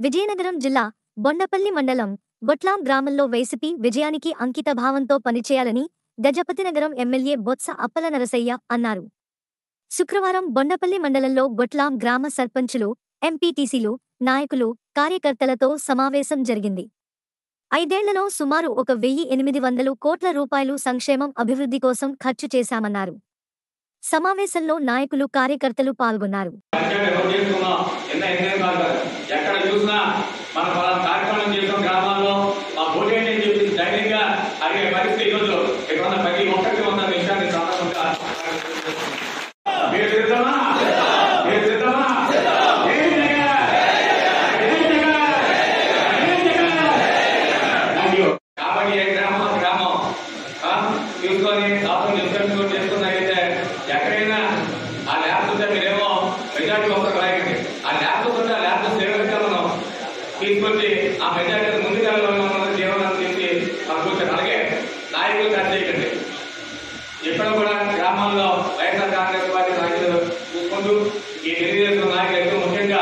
విజయనగరం జిల్లా బొండపల్లి మండలం బొట్లాం గ్రామంలో వైసీపీ విజయానికి అంకిత భావంతో పనిచేయాలని గజపతినగరం ఎమ్మెల్యే బొత్స అప్పల నరసయ్య అన్నారు శుక్రవారం బొండపల్లి మండలంలో బొట్లాం గ్రామ సర్పంచులు ఎంపీటీసీలు నాయకులు కార్యకర్తలతో సమావేశం జరిగింది ఐదేళ్లలో సుమారు ఒక వెయ్యి ఎనిమిది వందలు కోట్ల రూపాయలు సంక్షేమం అభివృద్ధి కోసం ఖర్చు చేశామన్నారు సమావేశంలో నాయకులు కార్యకర్తలు పాల్గొన్నారు పంచాయతీ ఎవరు చేసుకున్నాం ఎన్న ఎన్నేం కాదు కదా. ఎక్కడ చూసినా మన పలానా కార్యక్రమం చేసిన గ్రామాల్లో మా ఓటేంటి అని చెప్పి ధైర్యంగా అడిగే పరిస్థితి ఈరోజు ఇక్కడ ఉన్న ప్రతి ఒక్కరికి ఉన్న విషయాన్ని సందర్భంగా మీరు సిద్ధమా మీరు సిద్ధమా ఏం జగన్? ఏం జగన్? ఏం జగన్? Thank you. కాబట్టి ఏ గ్రామం ఆ గ్రామం ఆ, తీసుకొని దాంతో డిస్కషన్ చేసుకున్నట్టయితే ఎక్కడైనా ఆ ల్యాబ్స్ ఉంటే మీరేమో మెజార్టీ వస్తారు రాయకండి ఆ ల్యాబ్స్ ఉంటే ఆ ల్యాబ్స్ సేవగా మనం తీసుకొచ్చి ఆ మెజార్టీ ముందుకెళ్ళాలన్న జీవనాన్ని తీసి పంపించారు అలాగే నాయకులు ఖర్చు చేయకండి ఇక్కడ కూడా గ్రామాల్లో వైఎస్ఆర్ కాంగ్రెస్ పార్టీ నాయకులు చూసుకుంటూ ఈ తెలుగుదేశం నాయకులు ఎక్కువ ముఖ్యంగా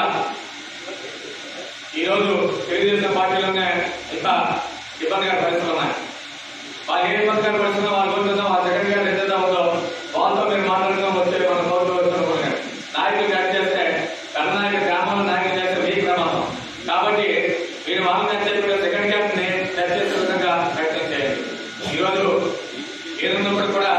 ఈ రోజు తెలుగుదేశం పార్టీలోనే ఇంత ఇబ్బందిగా పరిస్థితులు ఉన్నాయి వాళ్ళు ఏ ఇబ్బందిగా పరిస్థితుల్లో వాళ్ళు కోరుతుందో వాళ్ళ సెకండ్ గారు ఏదైతే ఉందో వాళ్ళతో మీరు మాట్లాడుకుని వచ్చే మన కోర్టు వచ్చిన నాయకులు కట్ చేస్తే కర్ణాటక గ్రామంలో నాయకులు చేస్తే మీ ప్రమాదం కాబట్టి మీరు వాళ్ళని కట్ చేయకుండా సెకండ్ గ్యాప్ ని కట్ చేసే విధంగా ప్రయత్నం చేయండి ఈరోజు ఏదున్నప్పుడు కూడా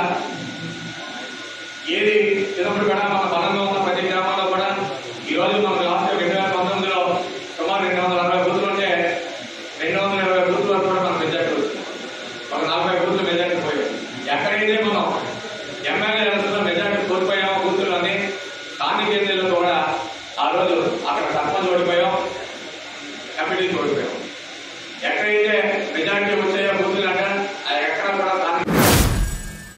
ఏది చిన్నప్పుడు కూడా మన బలంగా ఉన్న ప్రతి గ్రామంలో కూడా ఈ రోజు మనం లాస్ట్ రెండు వేల పంతొమ్మిదిలో సుమారు రెండు వందల అరవై బూతులు ఉంటే రెండు వందల ఇరవై బూతుల వరకు కూడా మనం మెజార్టీ వచ్చింది ఒక నలభై బూతులు మెజార్టీ పోయాం ఎక్కడైతే మనం ఎమ్మెల్యే ఎలక్షన్లో మెజార్టీ కోల్పోయామో బూతులు అని స్థానిక ఎన్నికల్లో కూడా ఆ రోజు అక్కడ సర్పంచ్